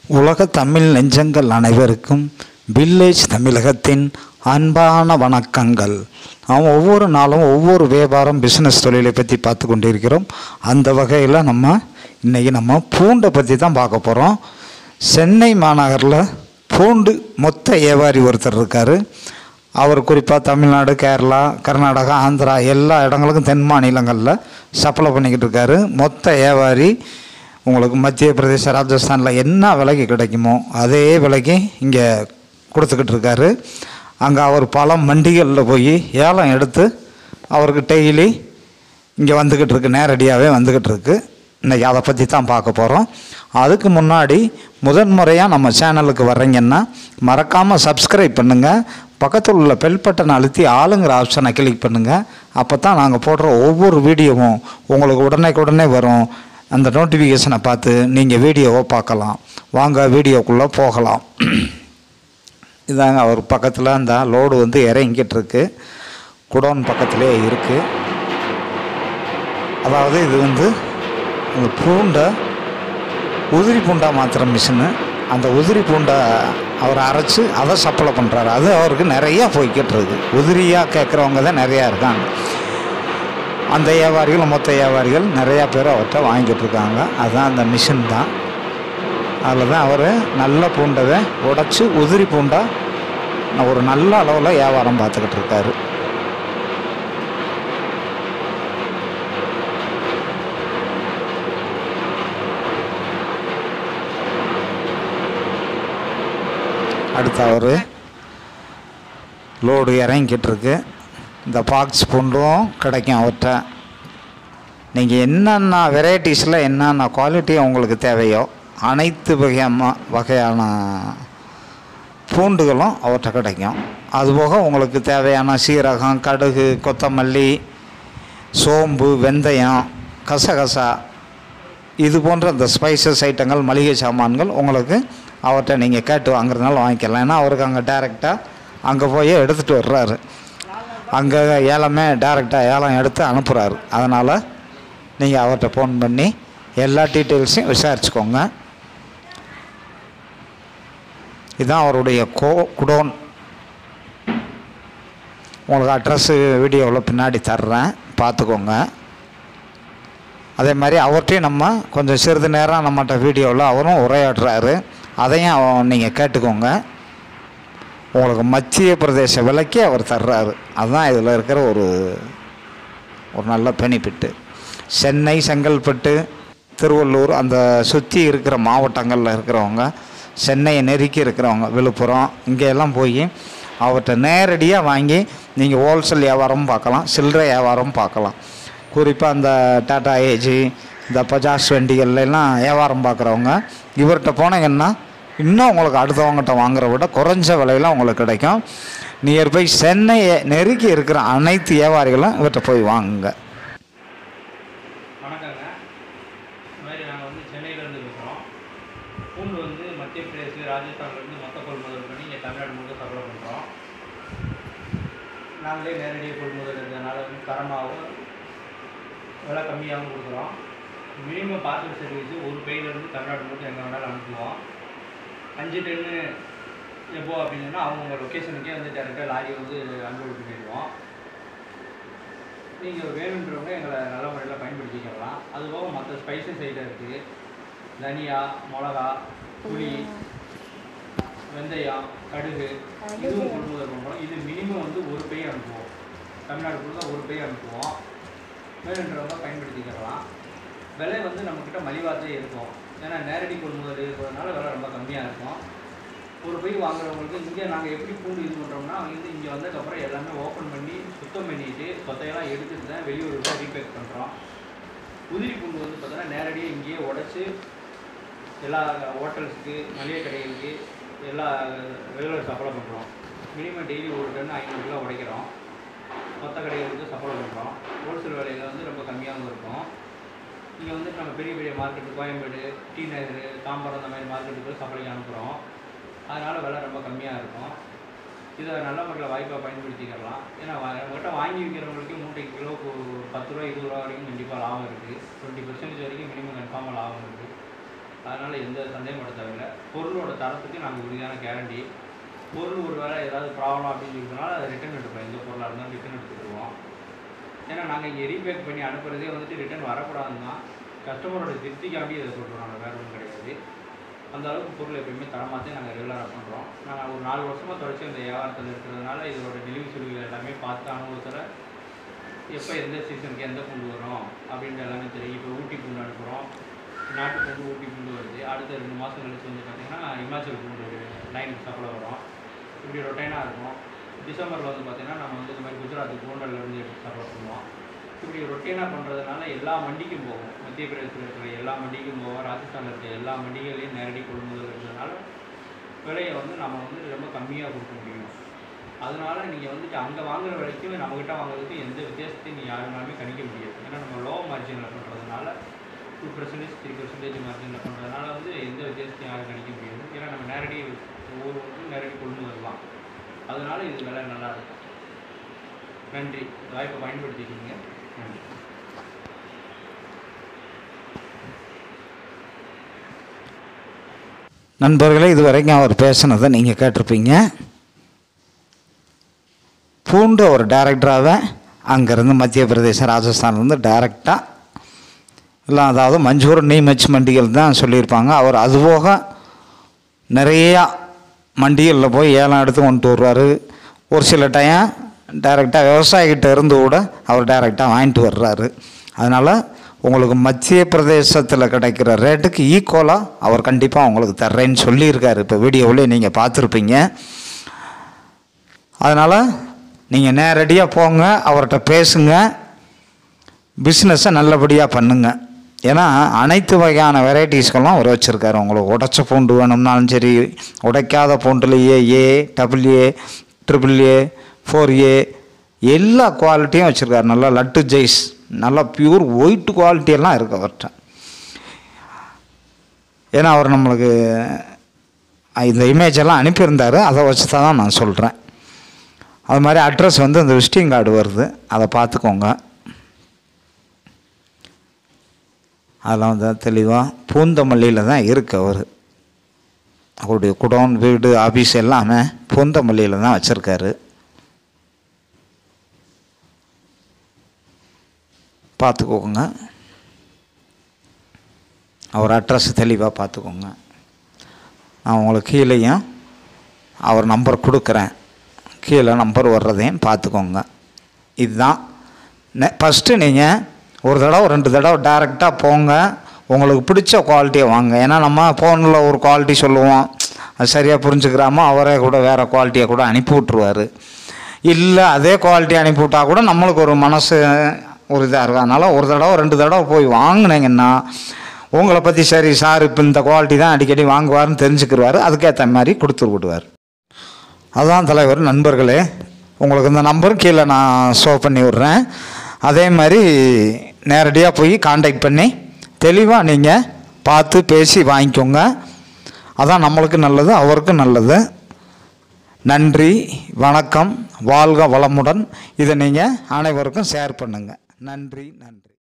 உலக தமிழ் நெஞ்சங்கள் அனைவருக்கும் வில்லேஜ் தமிழகத்தின் அன்பான வணக்கங்கள் நாம் ஒவ்வொரு நாளும் ஒவ்வொரு வியாபாரம் பிஸ்னஸ் தொழிலை பற்றி பார்த்து கொண்டிருக்கிறோம் அந்த வகையில் நம்ம இன்றைக்கி நம்ம பூண்டை பற்றி தான் பார்க்க போகிறோம் சென்னை மாநகரில் பூண்டு மொத்த வியாபாரி ஒருத்தர் இருக்கார் அவர் குறிப்பாக தமிழ்நாடு கேரளா கர்நாடகா ஆந்திரா எல்லா இடங்களுக்கும் தென் மாநிலங்களில் சப்ளை பண்ணிக்கிட்டு இருக்காரு மொத்த வியாபாரி உங்களுக்கு மத்திய பிரதேச ராஜஸ்தானில் என்ன விலைக்கு கிடைக்குமோ அதே விலைக்கு இங்கே கொடுத்துக்கிட்டு இருக்காரு அங்கே அவர் பல மண்டிகளில் போய் ஏலம் எடுத்து அவருக்கு டெய்லி இங்கே வந்துக்கிட்டு இருக்கு நேரடியாகவே வந்துக்கிட்டு இருக்கு இன்றைக்கி அதை பற்றி தான் பார்க்க போகிறோம் அதுக்கு முன்னாடி முதன்முறையாக நம்ம சேனலுக்கு வர்றீங்கன்னா மறக்காமல் சப்ஸ்கிரைப் பண்ணுங்கள் பக்கத்தில் உள்ள பெல் பட்டனை அழுத்தி ஆளுங்கிற ஆப்ஷனை கிளிக் பண்ணுங்கள் அப்போ தான் நாங்கள் போடுற ஒவ்வொரு வீடியோவும் உங்களுக்கு உடனே உடனே வரும் அந்த நோட்டிஃபிகேஷனை பார்த்து நீங்கள் வீடியோவை பார்க்கலாம் வாங்க வீடியோக்குள்ளே போகலாம் இதாங்க அவர் பக்கத்தில் அந்த லோடு வந்து இறங்கிட்டு இருக்கு குடோன் பக்கத்திலே இருக்குது அதாவது இது வந்து இந்த பூண்டை உதிரி பூண்டா மாத்திர மிஷினு அந்த உதிரி பூண்டை அவர் அரைச்சி அதை சப்ளை பண்ணுறாரு அது அவருக்கு நிறையா போய்கிட்டு இருக்கு உதிரியாக கேட்குறவங்க தான் நிறையா இருக்காங்க அந்த வியாபாரிகள் மொத்த வியாபாரிகள் நிறையா பேர் அவர்கிட்ட வாங்கிட்டு இருக்காங்க அதுதான் அந்த மிஷின் தான் அதில் தான் அவர் நல்ல பூண்டவை உடச்சி உதிரி பூண்டா ஒரு நல்ல அளவில் வியாபாரம் பார்த்துக்கிட்டு இருக்காரு அடுத்து அவர் லோடு இறங்கிக்கிட்டு இருக்கு இந்த பாக்ஸ் பூண்டும் கிடைக்கும் அவர்கிட்ட நீங்கள் என்னென்ன வெரைட்டிஸில் என்னென்ன குவாலிட்டி உங்களுக்கு தேவையோ அனைத்து வகையான வகையான பூண்டுகளும் அவர்கிட்ட கிடைக்கும் அதுபோக உங்களுக்கு தேவையான சீரகம் கடுகு கொத்தமல்லி சோம்பு வெந்தயம் கசகசா இது போன்ற இந்த ஸ்பைசஸ் ஐட்டங்கள் மளிகை சாமான்கள் உங்களுக்கு அவர்கிட்ட நீங்கள் கேட்டு வாங்குறதுனால வாங்கிக்கலாம் ஏன்னா அவருக்கு அங்கே டேரெக்டாக அங்கே போய் எடுத்துகிட்டு வர்றாரு அங்கே ஏலமே டேரெக்டாக ஏலம் எடுத்து அனுப்புகிறாரு அதனால் நீங்கள் அவர்கிட்ட ஃபோன் பண்ணி எல்லா டீட்டெயில்ஸையும் விசாரிச்சுக்கோங்க இதுதான் அவருடைய கோ குடோன் உங்களுக்கு அட்ரஸ்ஸு வீடியோவில் பின்னாடி தர்றேன் பார்த்துக்கோங்க அதே மாதிரி அவர்கிட்டையும் நம்ம கொஞ்சம் சிறிது நேரம் நம்மகிட்ட வீடியோவில் அவரும் உரையாடுறாரு அதையும் நீங்கள் கேட்டுக்கோங்க உங்களுக்கு மத்திய பிரதேச விலைக்கு அவர் தர்றாரு அதுதான் இதில் இருக்கிற ஒரு ஒரு நல்ல பெனிஃபிட்டு சென்னை செங்கல்பட்டு திருவள்ளூர் அந்த சுற்றி இருக்கிற மாவட்டங்களில் இருக்கிறவங்க சென்னையை நெருக்கி இருக்கிறவங்க விழுப்புரம் இங்கெல்லாம் போய் அவர்கிட்ட நேரடியாக வாங்கி நீங்கள் ஹோல்சேல் வியாபாரமும் பார்க்கலாம் சில்லறை வியாபாரமும் பார்க்கலாம் குறிப்பாக அந்த டாடா ஏஜி இந்த பஜாஜ் வண்டிகள்லாம் வியாபாரம் பார்க்குறவங்க இவர்கிட்ட போனீங்கன்னா இன்னும் உங்களுக்கு அடுத்தவங்ககிட்ட வாங்குற விட குறைஞ்ச விலையில் உங்களுக்கு கிடைக்கும் நியர்பை சென்னையை நெருக்கி இருக்கிற அனைத்து வியாபாரிகளும் இவர்கிட்ட போய் வாங்குங்க வணக்கங்க இந்த மாதிரி நாங்கள் வந்து சென்னையிலேருந்து பேசுகிறோம் பூண்டு வந்து மத்திய பிரதேச ராஜஸ்தான்லேருந்து மொத்த கொள்முதல் பண்ணி இங்கே தமிழ்நாடு முழுக்க சப்ளை பண்ணுறோம் நாங்களே நேரடியாக கொள்முதல் இருந்ததுனால வந்து தரமாகவும் விலை கம்மியாகவும் கொடுக்குறோம் மினிமம் பார்சல் சர்வீஸ் ஒரு பையிலேருந்து தமிழ்நாடு முழுக்க எங்கே வேணாலும் அனுப்புவோம் அஞ்சு டென்னு எப்போ அப்படின்னா அவங்கவுங்க லொக்கேஷனுக்கே வந்து டேரெக்டாக லாரி வந்து அனுப்பி விட்டு போயிடுவோம் நீங்கள் வேணுன்றவங்க எங்களை நல்ல முறையில் பயன்படுத்திக்கலாம் அதுபோக மற்ற ஸ்பைசஸ் ஐட்டம் இருக்குது தனியா மிளகா புளி வெந்தயம் கடுகு இதுவும் கொள்முதல் பண்ணுறோம் இது மினிமம் வந்து ஒரு பை அனுப்புவோம் தமிழ்நாடு ஃபுல்லாக ஒரு பை அனுப்புவோம் வேணுன்றவங்க பயன்படுத்திக்கலாம் விலை வந்து நம்மக்கிட்ட மலிவாத்தே இருக்கும் ஏன்னா நேரடி கொள்முதல் இருக்கிறதுனால விலை ரொம்ப கம்மியாக இருக்கும் ஒரு பை வாங்குறவங்களுக்கு இங்கே நாங்கள் எப்படி பூண்டு இது பண்ணுறோம்னா வந்து இங்கே வந்ததுக்கப்புறம் எல்லாமே ஓப்பன் பண்ணி சுத்தம் பண்ணிட்டு கொத்தையெல்லாம் எடுத்துட்டு தான் வெளியூருக்கு ரீபேக் பண்ணுறோம் உதிரி பூண்டு வந்து பார்த்தோன்னா நேரடியாக இங்கேயே உடச்சி எல்லா ஹோட்டல்ஸுக்கு மளிகை கடைகளுக்கு எல்லா ரெகுலர் சப்ளை பண்ணுறோம் மினிமம் டெய்லி ஒரு டன் ஐநூறு கிலோ உடைக்கிறோம் மொத்த கடைகளுக்கு சப்ளை பண்ணுறோம் ஹோல்சேல் விலையில் வந்து ரொம்ப கம்மியாகவும் இருக்கும் இங்கே வந்து நம்ம பெரிய பெரிய மார்க்கெட்டு கோயம்பேடு டி நகர் தாம்பரம் அந்த மாதிரி மார்க்கெட்டுக்கு சப்ளைக்கு அனுப்புகிறோம் அதனால் விலை ரொம்ப கம்மியாக இருக்கும் இதை நல்ல முறையில் வாய்ப்பாக பயன்படுத்திக்கலாம் ஏன்னா வா- நம்மகிட்ட வாங்கி விற்கிறவங்களுக்கு மூட்டைக்கு கிலோவுக்கு ஒரு பத்து ரூபா இருபது ரூபா வரைக்கும் கண்டிப்பாக லாபம் இருக்குது டுவெண்ட்டி பர்சன்டேஜ் வரைக்கும் மினிமம் கன்ஃபார்மாக லாபம் இருக்குது அதனால் எந்த சந்தேகப்பட தேவையில்லை பொருளோட தரத்துக்கு நாங்கள் உறுதியான கேரண்டி பொருள் ஒரு வேளை ஏதாவது ப்ராப்ளம் அப்படின்னு இருக்கிறதுனால அதை ரிட்டர்ன் எடுப்போம் எந்த பொருளாக இருந்தாலும் ரிட்டர்ன் எடுத்துக்கிடுவோம் ஏன்னா நாங்கள் இங்கே ரீபேக் பண்ணி அனுப்புறதே வந்துட்டு ரிட்டர்ன் வரக்கூடாதுன்னா கஸ்டமரோட திருப்திக்காண்டி இதை சொல்கிறோம் நாங்கள் வேறு ஒன்றும் கிடையாது அந்த அளவுக்கு பொருள் எப்பயுமே தரமாத்தே நாங்கள் ரெகுலராக பண்ணுறோம் நாங்கள் ஒரு நாலு வருஷமாக தொடர்ச்சி அந்த வியாபாரத்தில் இருக்கிறதுனால இதோட டெலிவரி சொல்லிகள் எல்லாமே பார்த்து அனுபவத்தில் எப்போ எந்த சீசனுக்கு எந்த பூண்டு வரும் அப்படின்ற எல்லாமே தெரியும் இப்போ ஊட்டி பூண்டு அனுப்புகிறோம் நாட்டு பூண்டு ஊட்டி பூண்டு வருது அடுத்த ரெண்டு மாதம் கழிச்சு வந்து பார்த்திங்கன்னா இமாச்சல் பூண்டு லைன் சப்ளை வரும் இப்படி ரொட்டைனாக இருக்கும் டிசம்பரில் வந்து பார்த்திங்கன்னா நம்ம வந்து இந்த மாதிரி குஜராத் பூண்டல்ல இருந்து எடுத்து சப்ளை பண்ணுவோம் இப்படி ரொட்டீனாக பண்ணுறதுனால எல்லா மண்டிக்கும் போகும் மத்திய பிரதேசத்தில் இருக்கிற எல்லா மண்டிக்கும் போவோம் ராஜஸ்தானில் இருக்கிற எல்லா மண்டிகளையும் நேரடி கொள்முதல் இருக்கிறதுனால விலையை வந்து நம்ம வந்து ரொம்ப கம்மியாக கொடுக்க முடியும் அதனால நீங்கள் வந்துட்டு அங்கே வாங்குற விலைக்கும் நம்மக்கிட்ட வாங்குறதுக்கு எந்த வித்தியாசத்தையும் நீ யாருனாலுமே கணிக்க முடியாது ஏன்னா நம்ம லோ மார்ஜினில் பண்ணுறதுனால டூ பர்சன்டேஜ் த்ரீ பர்சன்டேஜ் மார்ஜினில் பண்ணுறதுனால வந்து எந்த வித்தியாசத்தையும் யாரும் கணிக்க முடியாது ஏன்னா நம்ம நேரடி ஒவ்வொரு வந்து நேரடி கொள்முதல் தான் அதனால இது விலை நல்லா இருக்கும் நன்றி வாய்ப்பை பயன்படுத்திக்கிங்க நன்றி நண்பர்களே இது வரைக்கும் அவர் பேசினதை நீங்கள் கேட்டிருப்பீங்க பூண்டு ஒரு டைரக்டராகவே அங்கேருந்து மத்திய பிரதேசம் ராஜஸ்தான்லேருந்து டைரெக்டாக இல்லை அதாவது மஞ்சூர் நீமச் மண்டிகள் தான் சொல்லியிருப்பாங்க அவர் அதுபோக நிறையா மண்டிகளில் போய் ஏலம் எடுத்து கொண்டு வருவார் ஒரு சில டைம் டைரெக்டாக விவசாயிகிட்ட இருந்து கூட அவர் டைரெக்டாக வாங்கிட்டு வர்றாரு அதனால் உங்களுக்கு மத்திய பிரதேசத்தில் கிடைக்கிற ரேட்டுக்கு ஈக்குவலாக அவர் கண்டிப்பாக உங்களுக்கு தர்றேன்னு சொல்லியிருக்காரு இப்போ வீடியோவிலே நீங்கள் பார்த்துருப்பீங்க அதனால் நீங்கள் நேரடியாக போங்க அவர்கிட்ட பேசுங்க பிஸ்னஸை நல்லபடியாக பண்ணுங்க ஏன்னா அனைத்து வகையான வெரைட்டிஸ்கெல்லாம் அவர் வச்சுருக்காரு உங்களுக்கு உடச்ச பூண்டு வேணும்னாலும் சரி உடைக்காத பூண்டுலேயே A double A triple A four A எல்லா குவாலிட்டியும் வச்சுருக்காரு நல்லா லட்டு ஜெய்ஸ் நல்லா பியூர் ஒயிட் குவாலிட்டியெல்லாம் இருக்குது அவர்கிட்ட ஏன்னா அவர் நம்மளுக்கு இந்த இமேஜ் எல்லாம் அனுப்பியிருந்தார் அதை வச்சு தான் நான் சொல்கிறேன் அது மாதிரி அட்ரஸ் வந்து அந்த விசிட்டிங் கார்டு வருது அதை பார்த்துக்கோங்க அதெல்லாம் வந்து தெளிவாக பூந்தமல்லியில் தான் இருக்கு அவர் அவருடைய குடோன் வீடு ஆஃபீஸ் எல்லாமே பூந்தமல்லியில் தான் வச்சுருக்காரு பார்த்துக்கோங்க அவர் அட்ரஸ் தெளிவாக பார்த்துக்கோங்க நான் உங்களுக்கு கீழேயும் அவர் நம்பர் கொடுக்குறேன் கீழே நம்பர் வர்றதையும் பார்த்துக்கோங்க இதுதான் நெ ஃபஸ்ட்டு நீங்கள் ஒரு தடவை ரெண்டு தடவை டேரெக்டாக போங்க உங்களுக்கு பிடிச்ச குவாலிட்டியை வாங்க ஏன்னா நம்ம ஃபோனில் ஒரு குவாலிட்டி சொல்லுவோம் அது சரியாக புரிஞ்சுக்கிறாம அவரே கூட வேறு குவாலிட்டியை கூட அனுப்பி விட்ருவார் இல்லை அதே குவாலிட்டி அனுப்பி விட்டா கூட நம்மளுக்கு ஒரு மனசு ஒரு இதாக இருக்கும் அதனால் ஒரு தடவை ரெண்டு தடவை போய் வாங்கினீங்கன்னா உங்களை பற்றி சரி சார் இப்போ இந்த குவாலிட்டி தான் அடிக்கடி வாங்குவார்னு தெரிஞ்சுக்கிடுவார் அதுக்கேற்ற மாதிரி கொடுத்துரு விடுவார் அதுதான் தலைவர் நண்பர்களே உங்களுக்கு இந்த நம்பர் கீழே நான் ஷோ பண்ணி விட்றேன் அதே மாதிரி நேரடியாக போய் காண்டாக்ட் பண்ணி தெளிவாக நீங்கள் பார்த்து பேசி வாங்கிக்கோங்க அதான் நம்மளுக்கு நல்லது அவருக்கும் நல்லது நன்றி வணக்கம் வாழ்க வளமுடன் இதை நீங்கள் அனைவருக்கும் ஷேர் பண்ணுங்கள் நன்றி நன்றி